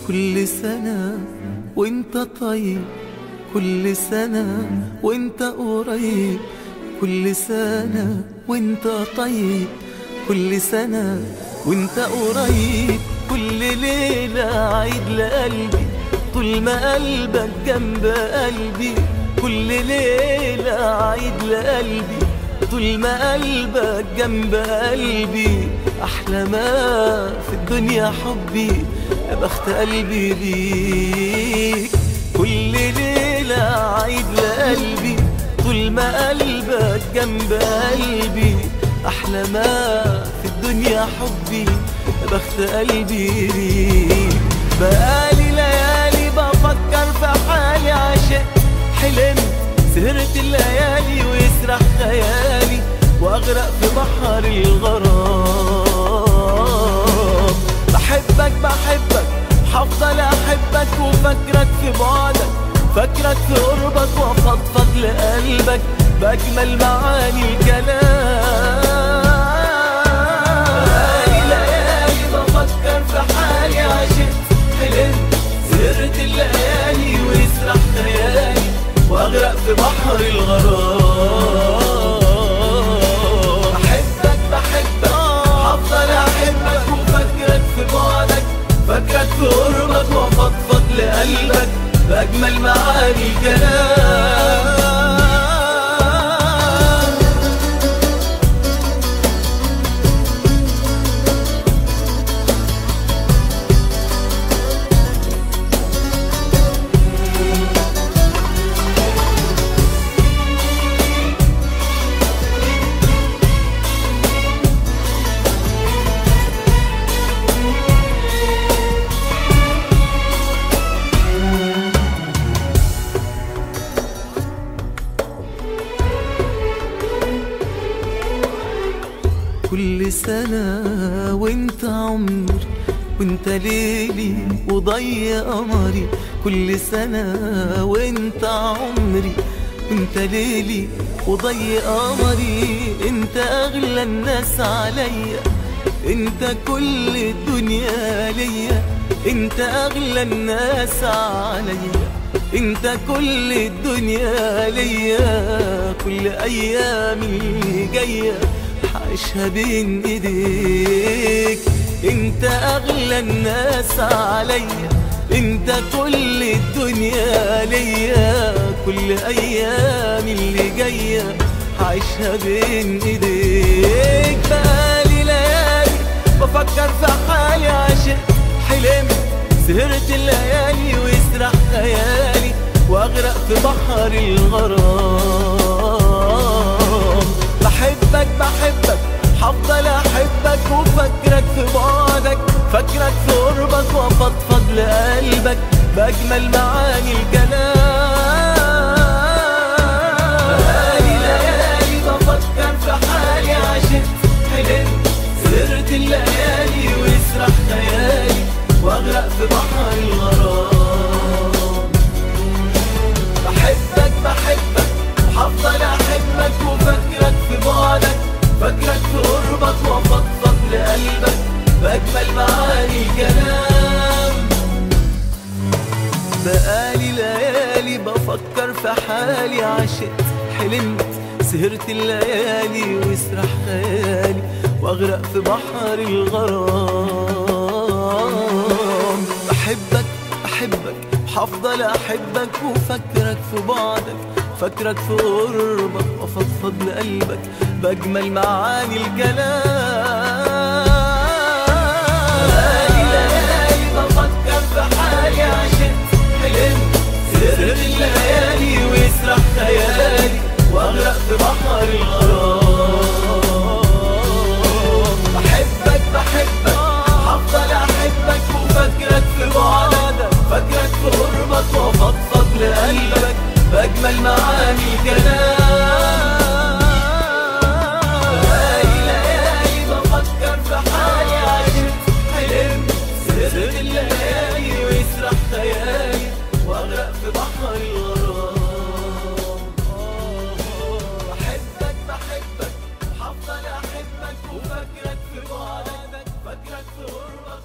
كل سنة وانت طيب كل سنة وانت قريب كل سنة وانت طيب كل سنة وانت قريب كل ليلة عيد لقلبي طول ما قلبك جنب قلبي كل ليلة عيد لقلبي طول ما قلبك جنب قلبي أحلى ما في الدنيا حبي يا بخت قلبي بيك كل ليلة عيد لقلبي طول ما قلبك جنب قلبي أحلى ما في الدنيا حبي يا بخت قلبي بيك بقالي ليالي بفكر في حالي عشقت حلمت سهرت الليالي ويسرح خيالي واغرق في بحر الغرام بحبك بحبك هفضل احبك وفكرك في بعدك فكرك في قربك وافضفض لقلبك باجمل معاني الكلام بقالي ليالي بفكر في حالي عشقت حلمت سهرت الليالي ويسرح خيالي واغرق في بحر الغرام بحبك بحبك هفضل احبك وفكرك في بعدك فكرك في قربك وافضفض لقلبك باجمل معاني الكلام كل سنة وانت عمري وانت ليلي وضي قمري كل سنة وانت عمري وانت ليلي وضي قمري انت اغلى الناس عليا انت كل الدنيا ليا انت اغلى الناس عليا انت كل الدنيا ليا كل ايامي جايه عايشها بين ايديك انت اغلى الناس عليا انت كل الدنيا ليا كل ايامي اللي جايه عايشها بين ايديك بقالي ليالي بفكر في حالي عشقت حلمت سهرت الليالي ويسرح خيالي واغرق في بحر الغرام بحبك بحبك هفضل احبك وفكرك في بعدك فكرك في قربك وافضفض لقلبك باجمل معاني الكلام بقالي ليالي بفكر في حالي عشقت حلمت سهرت الليالي ويسرح خيالي واغرق في بحر الغرام بحبك بحبك وهفضل احبك وفكرك في بعدك فكرك في قربك وافضفض لقلبك باجمل معاني الكلام بقالي ليالي بفكر في حالي عشقت حلمت سهرت الليالي ويسرح خيالي واغرق في بحر الغرام بحبك احبك هفضل احبك وفكرك في بعدك فكرك في قربك وافضفض لقلبك باجمل معاني الكلام بقالي ليالي بفكر في حالي عشقت حلمت سهرت الليالي ويسرح خيالي واغرق في بحر الغرام بحبك بحبك هفضل احبك وفكرك في بعدك فكرك في قربك وافضفض لقلبك باجمل معاني الكلام بقالي ليالي بفكر في حالي عشقت حلمت سهرت الليالي ويسرح خيالي واغرق في بحر الغرام بحبك بحبك هفضل احبك وفكرك في بعدك فكرك في قربك